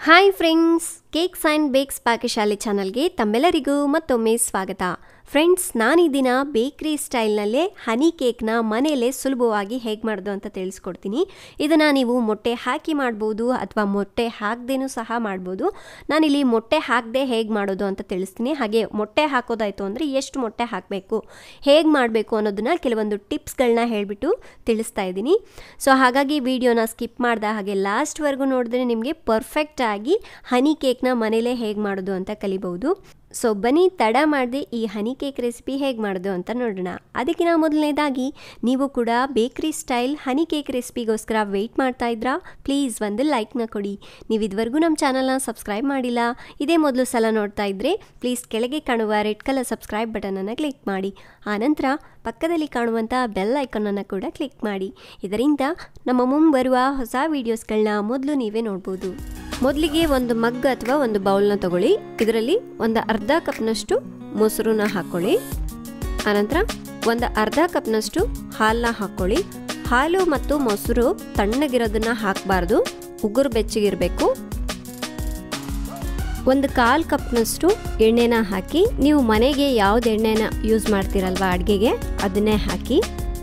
hi friends cakes and bakes ಪಾಕಶಾಲೆ ಚಾನಲ್ಗೆ ತಮ್ಮೆಲ್ಲರಿಗೂ ಮತ್ತೊಮ್ಮೆ ಸ್ವಾಗತ ಫ್ರೆಂಡ್ಸ್ ನಾನು ಈ ದಿನ ಬೇಕ್ರಿ ಸ್ಟೈಲ್ನಲ್ಲೇ ಹನಿ ಕೇಕ್ನ ಮನೆಯಲ್ಲೇ ಸುಲಭವಾಗಿ ಹೇಗೆ ಮಾಡೋದು ಅಂತ ತಿಳಿಸ್ಕೊಡ್ತೀನಿ ಇದನ್ನು ನೀವು ಮೊಟ್ಟೆ ಹಾಕಿ ಮಾಡ್ಬೋದು ಅಥವಾ ಮೊಟ್ಟೆ ಹಾಕದೇನೂ ಸಹ ಮಾಡ್ಬೋದು ನಾನಿಲ್ಲಿ ಮೊಟ್ಟೆ ಹಾಕದೆ ಹೇಗೆ ಮಾಡೋದು ಅಂತ ತಿಳಿಸ್ತೀನಿ ಹಾಗೆ ಮೊಟ್ಟೆ ಹಾಕೋದಾಯಿತು ಅಂದರೆ ಎಷ್ಟು ಮೊಟ್ಟೆ ಹಾಕಬೇಕು ಹೇಗೆ ಮಾಡಬೇಕು ಅನ್ನೋದನ್ನ ಕೆಲವೊಂದು ಟಿಪ್ಸ್ಗಳನ್ನ ಹೇಳಿಬಿಟ್ಟು ತಿಳಿಸ್ತಾ ಇದ್ದೀನಿ ಸೊ ಹಾಗಾಗಿ ವಿಡಿಯೋನ ಸ್ಕಿಪ್ ಮಾಡ್ದೆ ಹಾಗೆ ಲಾಸ್ಟ್ವರೆಗೂ ನೋಡಿದ್ರೆ ನಿಮಗೆ ಪರ್ಫೆಕ್ಟಾಗಿ ಹನಿ ಕೇಕ್ನ ಮನೇಲೇ ಹೇಗೆ ಮಾಡೋದು ಅಂತ ಕಲಿಬಹುದು ಸೊ ಬನ್ನಿ ತಡ ಮಾಡದೆ ಈ ಹನಿ ಕೇಕ್ ರೆಸಿಪಿ ಹೇಗೆ ಮಾಡೋದು ಅಂತ ನೋಡೋಣ ಅದಕ್ಕಿಂತ ಮೊದಲನೇದಾಗಿ ನೀವು ಕೂಡ ಬೇಕ್ರಿ ಸ್ಟೈಲ್ ಹನಿ ಕೇಕ್ ರೆಸಿಪಿಗೋಸ್ಕರ ವೆಯ್ಟ್ ಮಾಡ್ತಾ ಇದ್ರಾ ಪ್ಲೀಸ್ ಒಂದು ಲೈಕ್ನ ಕೊಡಿ ನೀವು ಇದುವರೆಗೂ ನಮ್ಮ ಚಾನಲ್ನ ಸಬ್ಸ್ಕ್ರೈಬ್ ಮಾಡಿಲ್ಲ ಇದೇ ಮೊದಲು ಸಲ ನೋಡ್ತಾ ಇದ್ದರೆ ಪ್ಲೀಸ್ ಕೆಳಗೆ ಕಾಣುವ ರೆಡ್ ಕಲರ್ ಸಬ್ಸ್ಕ್ರೈಬ್ ಬಟನನ್ನು ಕ್ಲಿಕ್ ಮಾಡಿ ಆನಂತರ ಪಕ್ಕದಲ್ಲಿ ಕಾಣುವಂಥ ಬೆಲ್ ಐಕನನ್ನು ಕೂಡ ಕ್ಲಿಕ್ ಮಾಡಿ ಇದರಿಂದ ನಮ್ಮ ಮುಂಬರುವ ಹೊಸ ವೀಡಿಯೋಸ್ಗಳನ್ನ ಮೊದಲು ನೀವೇ ನೋಡ್ಬೋದು ಮೊದಲಿಗೆ ಒಂದು ಮಗ್ ಅಥವಾ ಒಂದು ಬೌಲ್ನ ತಗೊಳ್ಳಿ ಇದರಲ್ಲಿ ಒಂದು ಅರ್ಧ ಕಪ್ನಷ್ಟು ಮೊಸರನ್ನ ಹಾಕ್ಕೊಳ್ಳಿ ಆನಂತರ ಒಂದು ಅರ್ಧ ಕಪ್ನಷ್ಟು ಹಾಲನ್ನ ಹಾಕ್ಕೊಳ್ಳಿ ಹಾಲು ಮತ್ತು ಮೊಸರು ತಣ್ಣಗಿರೋದನ್ನ ಹಾಕಬಾರ್ದು ಉಗುರು ಬೆಚ್ಚಗಿರಬೇಕು ಒಂದು ಕಾಲು ಕಪ್ನಷ್ಟು ಎಣ್ಣೆನ ಹಾಕಿ ನೀವು ಮನೆಗೆ ಯಾವ್ದು ಎಣ್ಣೆನ ಯೂಸ್ ಮಾಡ್ತೀರಲ್ವ ಅಡುಗೆಗೆ ಅದನ್ನೇ ಹಾಕಿ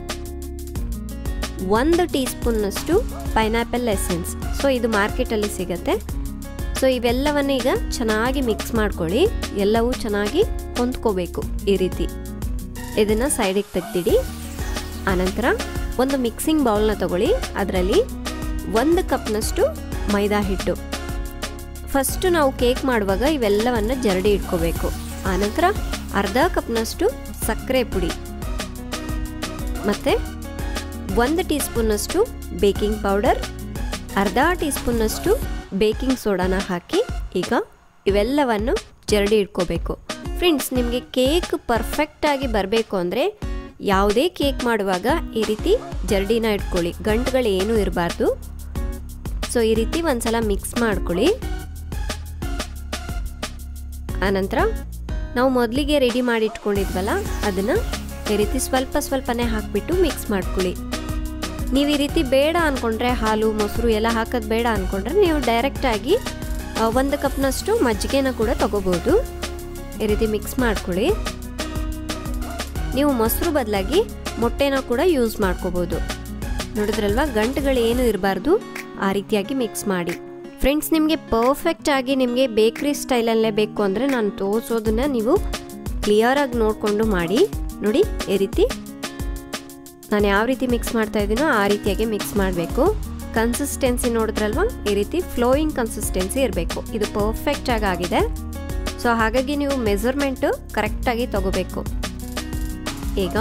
ಒಂದು ಟೀ ಸ್ಪೂನ್ನಷ್ಟು ಪೈನಾಪಲ್ ಎಸೆನ್ಸ್ ಸೊ ಇದು ಮಾರ್ಕೆಟಲ್ಲಿ ಸಿಗುತ್ತೆ ಸೊ ಇವೆಲ್ಲವನ್ನು ಈಗ ಚೆನ್ನಾಗಿ ಮಿಕ್ಸ್ ಮಾಡ್ಕೊಳ್ಳಿ ಎಲ್ಲವೂ ಚೆನ್ನಾಗಿ ಹೊಂದ್ಕೋಬೇಕು ಈ ರೀತಿ ಇದನ್ನು ಸೈಡಿಗೆ ತೆಗ್ದಿಡಿ ಆನಂತರ ಒಂದು ಮಿಕ್ಸಿಂಗ್ ಬೌಲ್ನ ತಗೊಳ್ಳಿ ಅದರಲ್ಲಿ ಒಂದು ಕಪ್ನಷ್ಟು ಮೈದಾ ಹಿಟ್ಟು ಫಸ್ಟು ನಾವು ಕೇಕ್ ಮಾಡುವಾಗ ಇವೆಲ್ಲವನ್ನು ಜರಡಿ ಇಟ್ಕೋಬೇಕು ಆನಂತರ ಅರ್ಧ ಕಪ್ನಷ್ಟು ಸಕ್ಕರೆ ಪುಡಿ ಮತ್ತು ಒಂದು ಟೀ ಸ್ಪೂನ್ನಷ್ಟು ಬೇಕಿಂಗ್ ಪೌಡರ್ ಅರ್ಧ ಟೀ ಸ್ಪೂನ್ನಷ್ಟು ಬೇಕಿಂಗ್ ಸೋಡಾನ ಹಾಕಿ ಈಗ ಇವೆಲ್ಲವನ್ನು ಜರಡಿ ಇಟ್ಕೋಬೇಕು ಫ್ರೆಂಡ್ಸ್ ನಿಮಗೆ ಕೇಕ್ ಪರ್ಫೆಕ್ಟಾಗಿ ಬರಬೇಕು ಅಂದರೆ ಯಾವುದೇ ಕೇಕ್ ಮಾಡುವಾಗ ಈ ರೀತಿ ಜರಡಿನ ಇಟ್ಕೊಳ್ಳಿ ಗಂಟುಗಳು ಏನೂ ಇರಬಾರ್ದು ಸೊ ಈ ರೀತಿ ಒಂದ್ಸಲ ಮಿಕ್ಸ್ ಮಾಡ್ಕೊಳ್ಳಿ ಆನಂತರ ನಾವು ಮೊದಲಿಗೆ ರೆಡಿ ಮಾಡಿ ಇಟ್ಕೊಂಡಿದ್ವಲ್ಲ ಅದನ್ನು ಈ ರೀತಿ ಸ್ವಲ್ಪ ಸ್ವಲ್ಪನೇ ಹಾಕಿಬಿಟ್ಟು ಮಿಕ್ಸ್ ಮಾಡ್ಕೊಳ್ಳಿ ನೀವು ಈ ರೀತಿ ಬೇಡ ಅಂದ್ಕೊಂಡ್ರೆ ಹಾಲು ಮೊಸರು ಎಲ್ಲ ಹಾಕೋದು ಬೇಡ ಅಂದ್ಕೊಂಡ್ರೆ ನೀವು ಡೈರೆಕ್ಟಾಗಿ ಒಂದು ಕಪ್ನಷ್ಟು ಮಜ್ಜಿಗೆನ ಕೂಡ ತಗೋಬೋದು ಈ ರೀತಿ ಮಿಕ್ಸ್ ಮಾಡ್ಕೊಳ್ಳಿ ನೀವು ಮೊಸರು ಬದಲಾಗಿ ಮೊಟ್ಟೆನ ಕೂಡ ಯೂಸ್ ಮಾಡ್ಕೋಬೋದು ನೋಡಿದ್ರಲ್ವ ಗಂಟುಗಳು ಏನು ಇರಬಾರ್ದು ಆ ರೀತಿಯಾಗಿ ಮಿಕ್ಸ್ ಮಾಡಿ ಫ್ರೆಂಡ್ಸ್ ನಿಮಗೆ ಪರ್ಫೆಕ್ಟಾಗಿ ನಿಮಗೆ ಬೇಕ್ರಿ ಸ್ಟೈಲಲ್ಲೇ ಬೇಕು ಅಂದರೆ ನಾನು ತೋರಿಸೋದನ್ನ ನೀವು ಕ್ಲಿಯರಾಗಿ ನೋಡಿಕೊಂಡು ಮಾಡಿ ನೋಡಿ ಈ ರೀತಿ ನಾನು ಯಾವ ರೀತಿ ಮಿಕ್ಸ್ ಮಾಡ್ತಾ ಇದ್ದೀನೋ ಆ ರೀತಿಯಾಗಿ ಮಿಕ್ಸ್ ಮಾಡಬೇಕು ಕನ್ಸಿಸ್ಟೆನ್ಸಿ ನೋಡಿದ್ರಲ್ವ ಈ ರೀತಿ ಫ್ಲೋಯಿಂಗ್ ಕನ್ಸಿಸ್ಟೆನ್ಸಿ ಇರಬೇಕು ಇದು ಪರ್ಫೆಕ್ಟಾಗಿ ಆಗಿದೆ ಸೊ ಹಾಗಾಗಿ ನೀವು ಮೆಸರ್ಮೆಂಟು ಕರೆಕ್ಟಾಗಿ ತಗೋಬೇಕು ಈಗ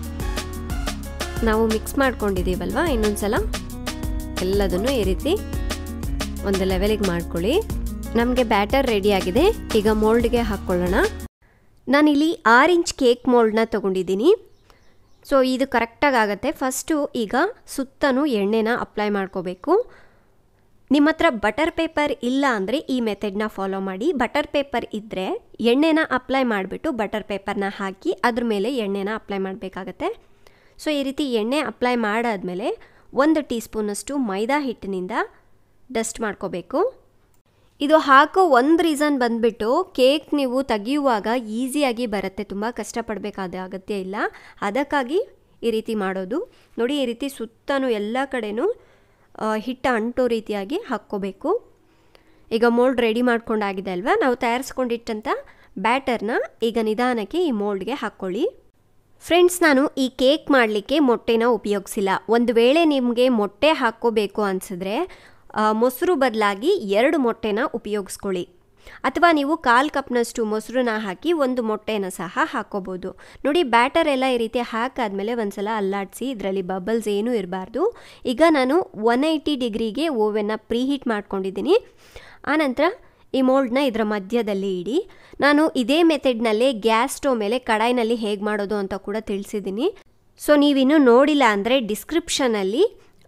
ನಾವು ಮಿಕ್ಸ್ ಮಾಡ್ಕೊಂಡಿದ್ದೀವಲ್ವ ಇನ್ನೊಂದ್ಸಲ ಎಲ್ಲದನ್ನು ಈ ರೀತಿ ಒಂದು ಲೆವೆಲಿಗೆ ಮಾಡ್ಕೊಳ್ಳಿ ನಮಗೆ ಬ್ಯಾಟರ್ ರೆಡಿ ಆಗಿದೆ ಈಗ ಮೋಲ್ಡ್ಗೆ ಹಾಕ್ಕೊಳ್ಳೋಣ ನಾನಿಲ್ಲಿ ಆರು ಇಂಚ್ ಕೇಕ್ ಮೋಲ್ಡ್ನ ತೊಗೊಂಡಿದ್ದೀನಿ ಸೊ ಇದು ಕರೆಕ್ಟಾಗಿ ಆಗುತ್ತೆ ಫಸ್ಟು ಈಗ ಸುತ್ತಲೂ ಎಣ್ಣೆನ ಅಪ್ಲೈ ಮಾಡ್ಕೋಬೇಕು ನಿಮ್ಮ ಹತ್ರ ಬಟರ್ ಪೇಪರ್ ಇಲ್ಲ ಅಂದರೆ ಈ ಮೆಥಡ್ನ ಫಾಲೋ ಮಾಡಿ ಬಟರ್ ಪೇಪರ್ ಇದ್ದರೆ ಎಣ್ಣೆನ ಅಪ್ಲೈ ಮಾಡಿಬಿಟ್ಟು ಬಟರ್ ಪೇಪರ್ನ ಹಾಕಿ ಅದ್ರ ಮೇಲೆ ಎಣ್ಣೆನ ಅಪ್ಲೈ ಮಾಡಬೇಕಾಗತ್ತೆ ಸೊ ಈ ರೀತಿ ಎಣ್ಣೆ ಅಪ್ಲೈ ಮಾಡಾದಮೇಲೆ ಒಂದು ಟೀ ಸ್ಪೂನಷ್ಟು ಮೈದಾ ಹಿಟ್ಟಿನಿಂದ ಡಸ್ಟ್ ಮಾಡ್ಕೋಬೇಕು ಇದು ಹಾಕೋ ಒಂದು ರೀಸನ್ ಬಂದುಬಿಟ್ಟು ಕೇಕ್ ನೀವು ತೆಗೆಯುವಾಗ ಈಸಿಯಾಗಿ ಬರುತ್ತೆ ತುಂಬ ಕಷ್ಟಪಡಬೇಕಾದ ಅಗತ್ಯ ಇಲ್ಲ ಅದಕ್ಕಾಗಿ ಈ ರೀತಿ ಮಾಡೋದು ನೋಡಿ ಈ ರೀತಿ ಸುತ್ತಲೂ ಎಲ್ಲ ಕಡೆನೂ ಹಿಟ್ಟು ಅಂಟೋ ರೀತಿಯಾಗಿ ಹಾಕ್ಕೋಬೇಕು ಈಗ ಮೋಲ್ಡ್ ರೆಡಿ ಮಾಡ್ಕೊಂಡಾಗಿದೆ ಅಲ್ವಾ ನಾವು ತಯಾರಿಸ್ಕೊಂಡಿಟ್ಟಂಥ ಬ್ಯಾಟರ್ನ ಈಗ ನಿಧಾನಕ್ಕೆ ಈ ಮೋಲ್ಡ್ಗೆ ಹಾಕ್ಕೊಳ್ಳಿ ಫ್ರೆಂಡ್ಸ್ ನಾನು ಈ ಕೇಕ್ ಮಾಡಲಿಕ್ಕೆ ಮೊಟ್ಟೆನ ಉಪಯೋಗಿಸಿಲ್ಲ ಒಂದು ವೇಳೆ ನಿಮಗೆ ಮೊಟ್ಟೆ ಹಾಕ್ಕೋಬೇಕು ಅನಿಸಿದ್ರೆ ಮೊಸರು ಬದಲಾಗಿ ಎರಡು ಮೊಟ್ಟೆನ ಉಪಯೋಗಿಸ್ಕೊಳ್ಳಿ ಅಥವಾ ನೀವು ಕಾಲು ಕಪ್ನಷ್ಟು ಮೊಸರನ್ನ ಹಾಕಿ ಒಂದು ಮೊಟ್ಟೆನ ಸಹ ಹಾಕ್ಕೋಬೋದು ನೋಡಿ ಬ್ಯಾಟರ್ ಎಲ್ಲ ಈ ರೀತಿ ಹಾಕಾದ್ಮೇಲೆ ಒಂದ್ಸಲ ಅಲ್ಲಾಡಿಸಿ ಇದರಲ್ಲಿ ಬಬಲ್ಸ್ ಏನೂ ಇರಬಾರ್ದು ಈಗ ನಾನು ಒನ್ ಏಯ್ಟಿ ಡಿಗ್ರಿಗೆ ಓವೆನ್ನ ಪ್ರೀಹೀಟ್ ಮಾಡ್ಕೊಂಡಿದ್ದೀನಿ ಆನಂತರ ಈ ಮೋಲ್ಡ್ನ ಇದರ ಮಧ್ಯದಲ್ಲಿ ಇಡಿ ನಾನು ಇದೇ ಮೆಥಡ್ನಲ್ಲೇ ಗ್ಯಾಸ್ ಸ್ಟವ್ ಮೇಲೆ ಕಡಾಯಿನಲ್ಲಿ ಹೇಗೆ ಮಾಡೋದು ಅಂತ ಕೂಡ ತಿಳಿಸಿದ್ದೀನಿ ಸೊ ನೀವಿನ್ನೂ ನೋಡಿಲ್ಲ ಅಂದರೆ ಡಿಸ್ಕ್ರಿಪ್ಷನಲ್ಲಿ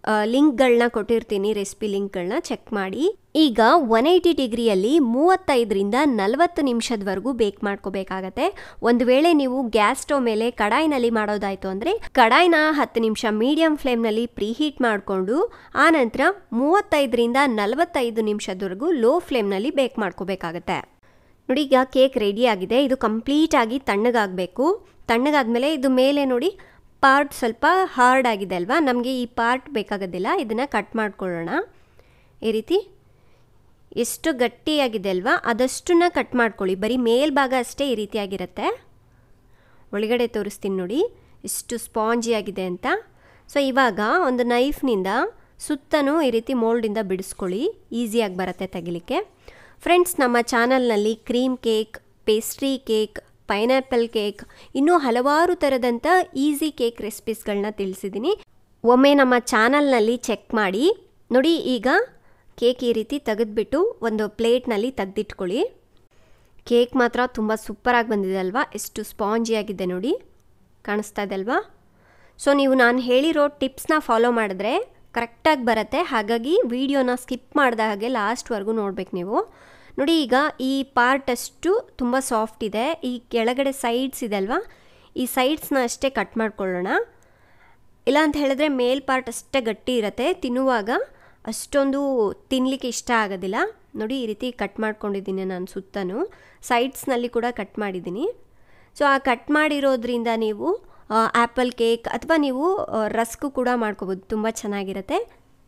ಲಿಂಕ್ಗಳನ್ನ ಕೊಟ್ಟಿರ್ತೀನಿ ರೆಸಿಪಿ ಲಿಂಕ್ಗಳನ್ನ ಚೆಕ್ ಮಾಡಿ ಈಗ ಒನ್ ಏಯ್ಟಿ ಡಿಗ್ರಿಯಲ್ಲಿ ಮೂವತ್ತೈದರಿಂದ ನಲವತ್ತು ನಿಮಿಷದವರೆಗೂ ಬೇಕ್ ಮಾಡ್ಕೋಬೇಕಾಗತ್ತೆ ಒಂದು ವೇಳೆ ನೀವು ಗ್ಯಾಸ್ ಸ್ಟವ್ ಮೇಲೆ ಕಡಾಯಿನಲ್ಲಿ ಮಾಡೋದಾಯಿತು ಅಂದರೆ ಕಡಾಯಿನ ಹತ್ತು ನಿಮಿಷ ಮೀಡಿಯಂ ಫ್ಲೇಮ್ನಲ್ಲಿ ಪ್ರೀಹೀಟ್ ಮಾಡಿಕೊಂಡು ಆನಂತರ ಮೂವತ್ತೈದರಿಂದ ನಲವತ್ತೈದು ನಿಮಿಷದವರೆಗೂ ಲೋ ಫ್ಲೇಮ್ನಲ್ಲಿ ಬೇಕ್ ಮಾಡ್ಕೋಬೇಕಾಗತ್ತೆ ನೋಡಿ ಈಗ ಕೇಕ್ ರೆಡಿ ಆಗಿದೆ ಇದು ಕಂಪ್ಲೀಟಾಗಿ ತಣ್ಣಗಾಗಬೇಕು ತಣ್ಣಗಾದ್ಮೇಲೆ ಇದು ಮೇಲೆ ನೋಡಿ ಪಾರ್ಟ್ ಸ್ವಲ್ಪ ಹಾರ್ಡ್ ಆಗಿದೆ ಅಲ್ವಾ ನಮಗೆ ಈ ಪಾರ್ಟ್ ಬೇಕಾಗೋದಿಲ್ಲ ಇದನ್ನು ಕಟ್ ಮಾಡ್ಕೊಳ್ಳೋಣ ಈ ರೀತಿ ಎಷ್ಟು ಗಟ್ಟಿಯಾಗಿದೆ ಅಲ್ವಾ ಅದಷ್ಟನ್ನ ಕಟ್ ಮಾಡ್ಕೊಳ್ಳಿ ಬರೀ ಮೇಲ್ಭಾಗ ಅಷ್ಟೇ ಈ ರೀತಿಯಾಗಿರುತ್ತೆ ಒಳಗಡೆ ತೋರಿಸ್ತೀನಿ ನೋಡಿ ಎಷ್ಟು ಸ್ಪಾಂಜಿ ಆಗಿದೆ ಅಂತ ಸೊ ಇವಾಗ ಒಂದು ನೈಫ್ನಿಂದ ಸುತ್ತನೂ ಈ ರೀತಿ ಮೋಲ್ಡಿಂದ ಬಿಡಿಸ್ಕೊಳ್ಳಿ ಈಸಿಯಾಗಿ ಬರುತ್ತೆ ತೆಗಿಲಿಕ್ಕೆ ಫ್ರೆಂಡ್ಸ್ ನಮ್ಮ ಚಾನಲ್ನಲ್ಲಿ cream cake pastry cake pineapple cake ಇನ್ನೂ ಹಲವಾರು ಥರದಂಥ ಈಸಿ ಕೇಕ್ ರೆಸಿಪೀಸ್ಗಳನ್ನ ತಿಳಿಸಿದ್ದೀನಿ ಒಮ್ಮೆ ನಮ್ಮ ಚಾನಲ್ನಲ್ಲಿ ಚೆಕ್ ಮಾಡಿ ನೋಡಿ ಈಗ ಕೇಕ್ ಈ ರೀತಿ ತೆಗೆದ್ಬಿಟ್ಟು ಒಂದು ಪ್ಲೇಟ್ನಲ್ಲಿ ತೆಗೆದಿಟ್ಕೊಳ್ಳಿ ಕೇಕ್ ಮಾತ್ರ ತುಂಬ ಸೂಪರಾಗಿ ಬಂದಿದೆ ಅಲ್ವಾ ಎಷ್ಟು ಸ್ಪಾಂಜಿಯಾಗಿದೆ ನೋಡಿ ಕಾಣಿಸ್ತಾ ಇದೆ ಅಲ್ವಾ ಸೊ ನೀವು ನಾನು ಹೇಳಿರೋ ಟಿಪ್ಸ್ನ ಫಾಲೋ ಮಾಡಿದ್ರೆ ಕರೆಕ್ಟಾಗಿ ಬರುತ್ತೆ ಹಾಗಾಗಿ ವಿಡಿಯೋನ ಸ್ಕಿಪ್ ಮಾಡಿದ ಹಾಗೆ ಲಾಸ್ಟ್ವರೆಗೂ ನೋಡ್ಬೇಕು ನೀವು ನೋಡಿ ಈಗ ಈ ಪಾರ್ಟ್ ಅಷ್ಟು ತುಂಬ ಸಾಫ್ಟ್ ಇದೆ ಈ ಕೆಳಗಡೆ ಸೈಡ್ಸ್ ಇದೆ ಅಲ್ವಾ ಈ ಸೈಡ್ಸ್ನ ಅಷ್ಟೇ ಕಟ್ ಮಾಡ್ಕೊಳ್ಳೋಣ ಇಲ್ಲ ಅಂತ ಹೇಳಿದ್ರೆ ಮೇಲ್ ಪಾರ್ಟ್ ಅಷ್ಟೇ ಗಟ್ಟಿ ಇರುತ್ತೆ ತಿನ್ನುವಾಗ ಅಷ್ಟೊಂದು ತಿನ್ನಲಿಕ್ಕೆ ಇಷ್ಟ ಆಗೋದಿಲ್ಲ ನೋಡಿ ಈ ರೀತಿ ಕಟ್ ಮಾಡ್ಕೊಂಡಿದ್ದೀನಿ ನಾನು ಸುತ್ತನೂ ಸೈಡ್ಸ್ನಲ್ಲಿ ಕೂಡ ಕಟ್ ಮಾಡಿದ್ದೀನಿ ಸೊ ಆ ಕಟ್ ಮಾಡಿರೋದ್ರಿಂದ ನೀವು ಆ್ಯಪಲ್ ಕೇಕ್ ಅಥವಾ ನೀವು ರಸ್ಕು ಕೂಡ ಮಾಡ್ಕೋಬೋದು ತುಂಬ ಚೆನ್ನಾಗಿರುತ್ತೆ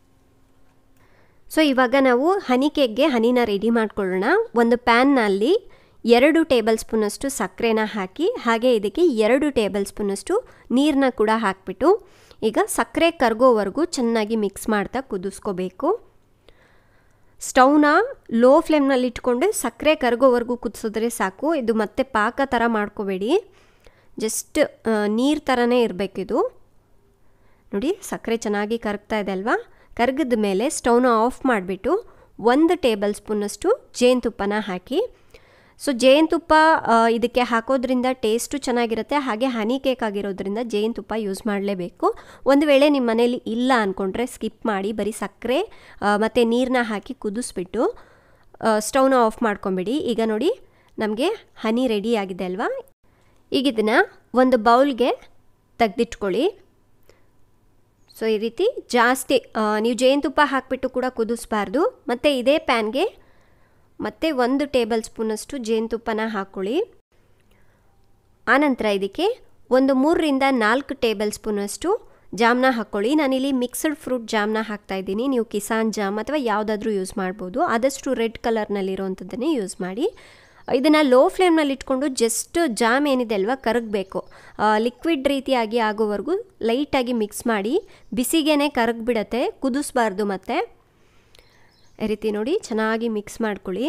ಸೊ ಇವಾಗ ನಾವು ಹನಿ ಕೇಕ್ಗೆ ಹನಿನ ರೆಡಿ ಮಾಡ್ಕೊಳ್ಳೋಣ ಒಂದು ಪ್ಯಾನ್ನಲ್ಲಿ ಎರಡು ಟೇಬಲ್ ಸ್ಪೂನಷ್ಟು ಸಕ್ಕರೆನ ಹಾಕಿ ಹಾಗೆ ಇದಕ್ಕೆ ಎರಡು ಟೇಬಲ್ ಸ್ಪೂನಷ್ಟು ನೀರನ್ನ ಕೂಡ ಹಾಕಿಬಿಟ್ಟು ಈಗ ಸಕ್ಕರೆ ಕರಗೋವರೆಗೂ ಚೆನ್ನಾಗಿ ಮಿಕ್ಸ್ ಮಾಡ್ತಾ ಕುದಿಸ್ಕೋಬೇಕು ಸ್ಟವ್ನ ಲೋ ಫ್ಲೇಮ್ನಲ್ಲಿ ಇಟ್ಕೊಂಡು ಸಕ್ಕರೆ ಕರಗೋವರೆಗೂ ಕುದಿಸಿದ್ರೆ ಸಾಕು ಇದು ಮತ್ತೆ ಪಾಕ ಥರ ಮಾಡ್ಕೋಬೇಡಿ ಜಸ್ಟ್ ನೀರು ಥರನೇ ಇರಬೇಕಿದು ನೋಡಿ ಸಕ್ಕರೆ ಚೆನ್ನಾಗಿ ಕರಗ್ತಾ ಇದೆ ಅಲ್ವಾ ಕರಗಿದ ಮೇಲೆ ಸ್ಟವ್ನ ಆಫ್ ಮಾಡಿಬಿಟ್ಟು ಒಂದು ಟೇಬಲ್ ಸ್ಪೂನಷ್ಟು ಜೇನುತುಪ್ಪನ ಹಾಕಿ ಸೊ ಜೇನುತುಪ್ಪ ಇದಕ್ಕೆ ಹಾಕೋದ್ರಿಂದ ಟೇಸ್ಟು ಚೆನ್ನಾಗಿರುತ್ತೆ ಹಾಗೆ ಹನಿ ಕೇಕ್ ಆಗಿರೋದ್ರಿಂದ ಜೇನುತುಪ್ಪ ಯೂಸ್ ಮಾಡಲೇಬೇಕು ಒಂದು ವೇಳೆ ನಿಮ್ಮ ಮನೇಲಿ ಇಲ್ಲ ಅಂದ್ಕೊಂಡ್ರೆ ಸ್ಕಿಪ್ ಮಾಡಿ ಬರೀ ಸಕ್ಕರೆ ಮತ್ತು ನೀರನ್ನ ಹಾಕಿ ಕುದಿಸ್ಬಿಟ್ಟು ಸ್ಟವ್ನ ಆಫ್ ಮಾಡ್ಕೊಂಬಿಡಿ ಈಗ ನೋಡಿ ನಮಗೆ ಹನಿ ರೆಡಿ ಆಗಿದೆ ಅಲ್ವಾ ಈಗ ಇದನ್ನು ಒಂದು ಬೌಲ್ಗೆ ತೆಗೆದಿಟ್ಕೊಳ್ಳಿ ಸೊ ಈ ರೀತಿ ಜಾಸ್ತಿ ನೀವು ಜೇನುತುಪ್ಪ ಹಾಕಿಬಿಟ್ಟು ಕೂಡ ಕುದಿಸ್ಬಾರ್ದು ಮತ್ತು ಇದೇ ಪ್ಯಾನ್ಗೆ ಮತ್ತೆ ಒಂದು ಟೇಬಲ್ ಸ್ಪೂನಷ್ಟು ಜೇನುತುಪ್ಪನ ಹಾಕ್ಕೊಳ್ಳಿ ಆನಂತರ ಇದಕ್ಕೆ ಒಂದು ಮೂರರಿಂದ ನಾಲ್ಕು ಟೇಬಲ್ ಸ್ಪೂನಷ್ಟು ಜಾಮ್ನ ಹಾಕ್ಕೊಳ್ಳಿ ನಾನಿಲ್ಲಿ ಮಿಕ್ಸ್ಡ್ ಫ್ರೂಟ್ ಜಾಮ್ನ ಹಾಕ್ತಾಯಿದ್ದೀನಿ ನೀವು ಕಿಸಾನ್ ಜಾಮ್ ಅಥವಾ ಯಾವುದಾದ್ರೂ ಯೂಸ್ ಮಾಡ್ಬೋದು ಆದಷ್ಟು ರೆಡ್ ಕಲರ್ನಲ್ಲಿರೋವಂಥದ್ದನ್ನೇ ಯೂಸ್ ಮಾಡಿ ಇದನ್ನು ಲೋ ಫ್ಲೇಮ್ನಲ್ಲಿ ಇಟ್ಕೊಂಡು ಜಸ್ಟ್ ಜಾಮ್ ಏನಿದೆ ಅಲ್ವಾ ಕರಗಬೇಕು ಲಿಕ್ವಿಡ್ ರೀತಿಯಾಗಿ ಆಗೋವರೆಗೂ ಲೈಟಾಗಿ ಮಿಕ್ಸ್ ಮಾಡಿ ಬಿಸಿಗೇನೆ ಕರಗಿಬಿಡತ್ತೆ ಕುದಿಸ್ಬಾರ್ದು ಮತ್ತು ಈ ರೀತಿ ನೋಡಿ ಚೆನ್ನಾಗಿ ಮಿಕ್ಸ್ ಮಾಡ್ಕೊಳ್ಳಿ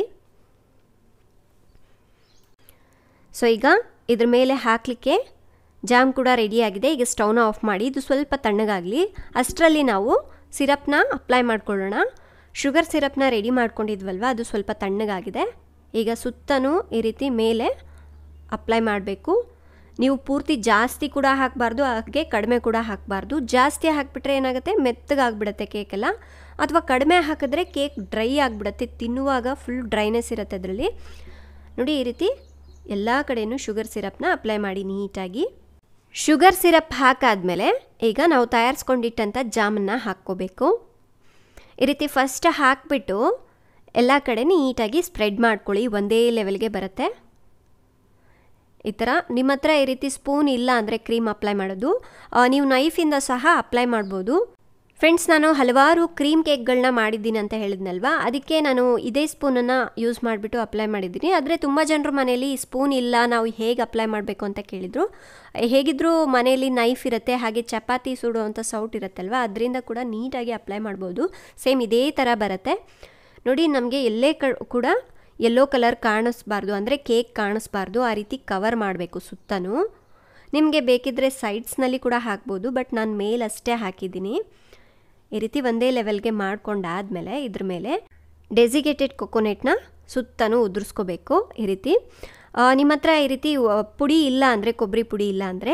ಸೊ ಈಗ ಇದ್ರ ಮೇಲೆ ಹಾಕಲಿಕ್ಕೆ ಜಾಮ್ ಕೂಡ ರೆಡಿಯಾಗಿದೆ ಈಗ ಸ್ಟವ್ನ ಆಫ್ ಮಾಡಿ ಇದು ಸ್ವಲ್ಪ ತಣ್ಣಗಾಗಲಿ ಅಷ್ಟರಲ್ಲಿ ನಾವು ಸಿರಪ್ನ ಅಪ್ಲೈ ಮಾಡ್ಕೊಳ್ಳೋಣ ಶುಗರ್ ಸಿರಪ್ನ ರೆಡಿ ಮಾಡ್ಕೊಂಡಿದ್ವಲ್ವ ಅದು ಸ್ವಲ್ಪ ತಣ್ಣಗಾಗಿದೆ ಈಗ ಸುತ್ತನೂ ಈ ರೀತಿ ಮೇಲೆ ಅಪ್ಲೈ ಮಾಡಬೇಕು ನೀವು ಪೂರ್ತಿ ಜಾಸ್ತಿ ಕೂಡ ಹಾಕಬಾರ್ದು ಹಾಗೆ ಕಡಿಮೆ ಕೂಡ ಹಾಕಬಾರ್ದು ಜಾಸ್ತಿ ಹಾಕಿಬಿಟ್ರೆ ಏನಾಗುತ್ತೆ ಮೆತ್ತಗಾಗ್ಬಿಡುತ್ತೆ ಕೇಕೆಲ್ಲ ಅಥವಾ ಕಡಿಮೆ ಹಾಕಿದ್ರೆ ಕೇಕ್ ಡ್ರೈ ಆಗಿಬಿಡುತ್ತೆ ತಿನ್ನುವಾಗ ಫುಲ್ ಡ್ರೈನೆಸ್ ಇರುತ್ತೆ ಅದರಲ್ಲಿ ನೋಡಿ ಈ ರೀತಿ ಎಲ್ಲ ಕಡೆಯೂ ಶುಗರ್ ಸಿರಪ್ನ ಅಪ್ಲೈ ಮಾಡಿ ನೀಟಾಗಿ ಶುಗರ್ ಸಿರಪ್ ಹಾಕಾದ್ಮೇಲೆ ಈಗ ನಾವು ತಯಾರಿಸ್ಕೊಂಡಿಟ್ಟಂಥ ಜಾಮನ್ನ ಹಾಕ್ಕೋಬೇಕು ಈ ರೀತಿ ಫಸ್ಟ್ ಹಾಕಿಬಿಟ್ಟು ಎಲ್ಲ ಕಡೆ ನೀಟಾಗಿ ಸ್ಪ್ರೆಡ್ ಮಾಡ್ಕೊಳ್ಳಿ ಒಂದೇ ಲೆವೆಲ್ಗೆ ಬರುತ್ತೆ ಈ ಥರ ನಿಮ್ಮ ಹತ್ರ ಈ ರೀತಿ ಸ್ಪೂನ್ ಇಲ್ಲ ಅಂದರೆ ಕ್ರೀಮ್ ಅಪ್ಲೈ ಮಾಡೋದು ನೀವು ನೈಫಿಂದ ಸಹ ಅಪ್ಲೈ ಮಾಡ್ಬೋದು ಫ್ರೆಂಡ್ಸ್ ನಾನು ಹಲವಾರು ಕ್ರೀಮ್ ಕೇಕ್ಗಳನ್ನ ಮಾಡಿದ್ದೀನಿ ಅಂತ ಹೇಳಿದ್ನಲ್ವಾ ಅದಕ್ಕೆ ನಾನು ಇದೇ ಸ್ಪೂನನ್ನು ಯೂಸ್ ಮಾಡಿಬಿಟ್ಟು ಅಪ್ಲೈ ಮಾಡಿದ್ದೀನಿ ಆದರೆ ತುಂಬ ಜನರು ಮನೇಲಿ ಸ್ಪೂನ್ ಇಲ್ಲ ನಾವು ಹೇಗೆ ಅಪ್ಲೈ ಮಾಡಬೇಕು ಅಂತ ಕೇಳಿದರು ಹೇಗಿದ್ದರೂ ಮನೆಯಲ್ಲಿ ನೈಫ್ ಇರುತ್ತೆ ಹಾಗೆ ಚಪಾತಿ ಸುಡುವಂಥ ಸೌಟ್ ಇರುತ್ತಲ್ವ ಅದರಿಂದ ಕೂಡ ನೀಟಾಗಿ ಅಪ್ಲೈ ಮಾಡ್ಬೋದು ಸೇಮ್ ಇದೇ ಥರ ಬರುತ್ತೆ ನೋಡಿ ನಮಗೆ ಎಲ್ಲೇ ಕ ಕೂಡ ಯೆಲ್ಲೋ ಕಲರ್ ಕಾಣಿಸ್ಬಾರ್ದು ಅಂದರೆ ಕೇಕ್ ಕಾಣಿಸ್ಬಾರ್ದು ಆ ರೀತಿ ಕವರ್ ಮಾಡಬೇಕು ಸುತ್ತನೂ ನಿಮಗೆ ಬೇಕಿದ್ದರೆ ಸೈಡ್ಸ್ನಲ್ಲಿ ಕೂಡ ಹಾಕ್ಬೋದು ಬಟ್ ನಾನು ಮೇಲಷ್ಟೇ ಹಾಕಿದ್ದೀನಿ ಈ ರೀತಿ ಒಂದೇ ಲೆವೆಲ್ಗೆ ಮಾಡ್ಕೊಂಡಾದಮೇಲೆ ಇದ್ರ ಮೇಲೆ ಡೆಸಿಗೇಟೆಡ್ ಕೊಕೊನೆಟ್ನ ಸುತ್ತನೂ ಉದುರಿಸ್ಕೋಬೇಕು ಈ ರೀತಿ ನಿಮ್ಮ ಹತ್ರ ಈ ರೀತಿ ಪುಡಿ ಇಲ್ಲ ಅಂದರೆ ಕೊಬ್ಬರಿ ಪುಡಿ ಇಲ್ಲ ಅಂದರೆ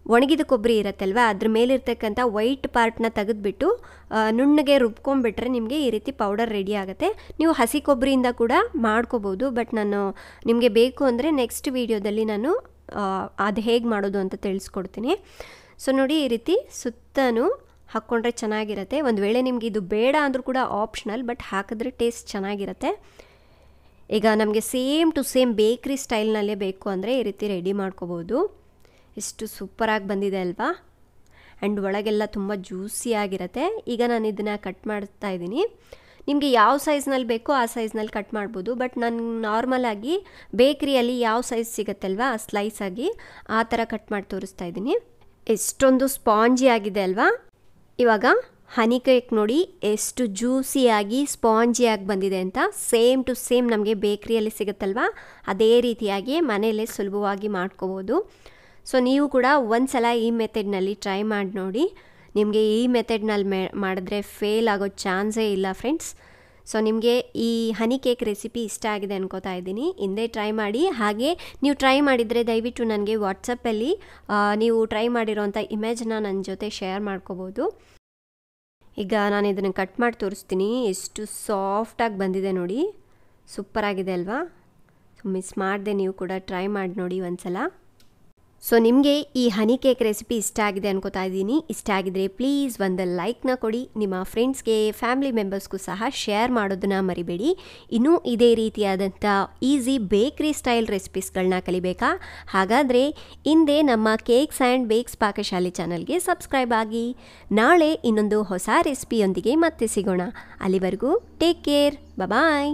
ಒಣಗಿದ ಕೊಬ್ಬರಿ ಇರುತ್ತಲ್ವ ಅದ್ರ ಮೇಲಿರ್ತಕ್ಕಂಥ ವೈಟ್ ಪಾರ್ಟ್ನ ತೆಗೆದುಬಿಟ್ಟು ನುಣ್ಣಗೆ ರುಬ್ಕೊಂಡ್ಬಿಟ್ರೆ ನಿಮಗೆ ಈ ರೀತಿ ಪೌಡರ್ ರೆಡಿ ಆಗುತ್ತೆ ನೀವು ಹಸಿ ಕೊಬ್ಬರಿಯಿಂದ ಕೂಡ ಮಾಡ್ಕೋಬೋದು ಬಟ್ ನಾನು ನಿಮಗೆ ಬೇಕು ಅಂದರೆ ನೆಕ್ಸ್ಟ್ ವೀಡಿಯೋದಲ್ಲಿ ನಾನು ಅದು ಹೇಗೆ ಮಾಡೋದು ಅಂತ ತಿಳಿಸ್ಕೊಡ್ತೀನಿ ಸೊ ನೋಡಿ ಈ ರೀತಿ ಸುತ್ತನೂ ಹಾಕ್ಕೊಂಡ್ರೆ ಚೆನ್ನಾಗಿರುತ್ತೆ ಒಂದು ವೇಳೆ ನಿಮ್ಗೆ ಇದು ಬೇಡ ಅಂದರೂ ಕೂಡ ಆಪ್ಷನಲ್ ಬಟ್ ಹಾಕಿದ್ರೆ ಟೇಸ್ಟ್ ಚೆನ್ನಾಗಿರುತ್ತೆ ಈಗ ನಮಗೆ ಸೇಮ್ ಟು ಸೇಮ್ ಬೇಕ್ರಿ ಸ್ಟೈಲ್ನಲ್ಲೇ ಬೇಕು ಅಂದರೆ ಈ ರೀತಿ ರೆಡಿ ಮಾಡ್ಕೋಬೋದು ಎಷ್ಟು ಸೂಪರಾಗಿ ಬಂದಿದೆ ಅಲ್ವಾ ಆ್ಯಂಡ್ ಒಳಗೆಲ್ಲ ತುಂಬ ಜ್ಯೂಸಿಯಾಗಿರುತ್ತೆ ಈಗ ನಾನು ಇದನ್ನು ಕಟ್ ಮಾಡ್ತಾ ಇದ್ದೀನಿ ನಿಮಗೆ ಯಾವ ಸೈಜ್ನಲ್ಲಿ ಬೇಕೋ ಆ ಸೈಜ್ನಲ್ಲಿ ಕಟ್ ಮಾಡ್ಬೋದು ಬಟ್ ನಾನು ನಾರ್ಮಲಾಗಿ ಬೇಕ್ರಿಯಲ್ಲಿ ಯಾವ ಸೈಜ್ ಸಿಗುತ್ತಲ್ವಾ ಸ್ಲೈಸ್ ಆಗಿ ಆ ಥರ ಕಟ್ ಮಾಡಿ ತೋರಿಸ್ತಾ ಇದ್ದೀನಿ ಎಷ್ಟೊಂದು ಸ್ಪಾಂಜಿ ಆಗಿದೆ ಅಲ್ವಾ ಇವಾಗ ಹನಿ ಕೇಕ್ ನೋಡಿ ಎಷ್ಟು ಜ್ಯೂಸಿಯಾಗಿ ಸ್ಪಾಂಜಿಯಾಗಿ ಬಂದಿದೆ ಅಂತ ಸೇಮ್ ಟು ಸೇಮ್ ನಮಗೆ ಬೇಕ್ರಿಯಲ್ಲಿ ಸಿಗುತ್ತಲ್ವಾ ಅದೇ ರೀತಿಯಾಗಿ ಮನೆಯಲ್ಲೇ ಸುಲಭವಾಗಿ ಮಾಡ್ಕೋಬೋದು ಸೊ ನೀವು ಕೂಡ ಒಂದು ಸಲ ಈ ಮೆಥಡ್ನಲ್ಲಿ ಟ್ರೈ ಮಾಡಿ ನೋಡಿ ನಿಮಗೆ ಈ ಮೆಥಡ್ನಲ್ಲಿ ಮೇ ಮಾಡಿದ್ರೆ ಫೇಲ್ ಆಗೋ ಚಾನ್ಸೇ ಇಲ್ಲ ಫ್ರೆಂಡ್ಸ್ ಸೊ ನಿಮಗೆ ಈ ಹನಿ ಕೇಕ್ ರೆಸಿಪಿ ಇಷ್ಟ ಆಗಿದೆ ಅನ್ಕೋತಾ ಇದ್ದೀನಿ ಹಿಂದೆ ಟ್ರೈ ಮಾಡಿ ಹಾಗೆ ನೀವು ಟ್ರೈ ಮಾಡಿದರೆ ದಯವಿಟ್ಟು ನನಗೆ ವಾಟ್ಸಪ್ಪಲ್ಲಿ ನೀವು ಟ್ರೈ ಮಾಡಿರೋಂಥ ಇಮೇಜನ್ನ ನನ್ನ ಜೊತೆ ಶೇರ್ ಮಾಡ್ಕೋಬೋದು ಈಗ ನಾನು ಇದನ್ನು ಕಟ್ ಮಾಡಿ ತೋರಿಸ್ತೀನಿ ಎಷ್ಟು ಸಾಫ್ಟಾಗಿ ಬಂದಿದೆ ನೋಡಿ ಸೂಪರಾಗಿದೆ ಅಲ್ವಾ ಸೊ ಮಿಸ್ ಮಾಡಿದೆ ನೀವು ಕೂಡ ಟ್ರೈ ಮಾಡಿ ನೋಡಿ ಒಂದ್ಸಲ ಸೊ ನಿಮಗೆ ಈ ಹನಿ ಕೇಕ್ ರೆಸಿಪಿ ಇಷ್ಟ ಆಗಿದೆ ಅನ್ಕೋತಾ ಇದ್ದೀನಿ ಇಷ್ಟ ಆಗಿದ್ರೆ ಪ್ಲೀಸ್ ಒಂದು ಲೈಕ್ನ ಕೊಡಿ ನಿಮ್ಮ ಫ್ರೆಂಡ್ಸ್ಗೆ ಫ್ಯಾಮಿಲಿ ಮೆಂಬರ್ಸ್ಗೂ ಸಹ ಶೇರ್ ಮಾಡೋದನ್ನ ಮರಿಬೇಡಿ ಇನ್ನೂ ಇದೇ ರೀತಿಯಾದಂಥ ಈಸಿ ಬೇಕ್ರಿ ಸ್ಟೈಲ್ ರೆಸಿಪೀಸ್ಗಳನ್ನ ಕಲಿಬೇಕಾ ಹಾಗಾದರೆ ಹಿಂದೆ ನಮ್ಮ ಕೇಕ್ಸ್ ಆ್ಯಂಡ್ ಬೇಕ್ಸ್ ಪಾಕಶಾಲೆ ಚಾನಲ್ಗೆ ಸಬ್ಸ್ಕ್ರೈಬ್ ಆಗಿ ನಾಳೆ ಇನ್ನೊಂದು ಹೊಸ ರೆಸಿಪಿಯೊಂದಿಗೆ ಮತ್ತೆ ಸಿಗೋಣ ಅಲ್ಲಿವರೆಗೂ ಟೇಕ್ ಕೇರ್ ಬಾಯ್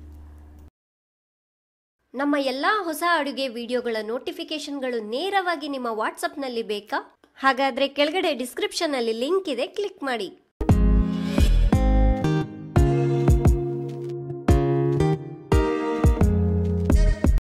ನಮ್ಮ ಎಲ್ಲ ಹೊಸ ಅಡುಗೆ ವಿಡಿಯೋಗಳ ನೋಟಿಫಿಕೇಶನ್ಗಳು ನೇರವಾಗಿ ನಿಮ್ಮ ವಾಟ್ಸಪ್ನಲ್ಲಿ ಬೇಕಾ ಹಾಗಾದರೆ ಕೆಳಗಡೆ ಡಿಸ್ಕ್ರಿಪ್ಷನ್ನಲ್ಲಿ ಲಿಂಕ್ ಇದೆ ಕ್ಲಿಕ್ ಮಾಡಿ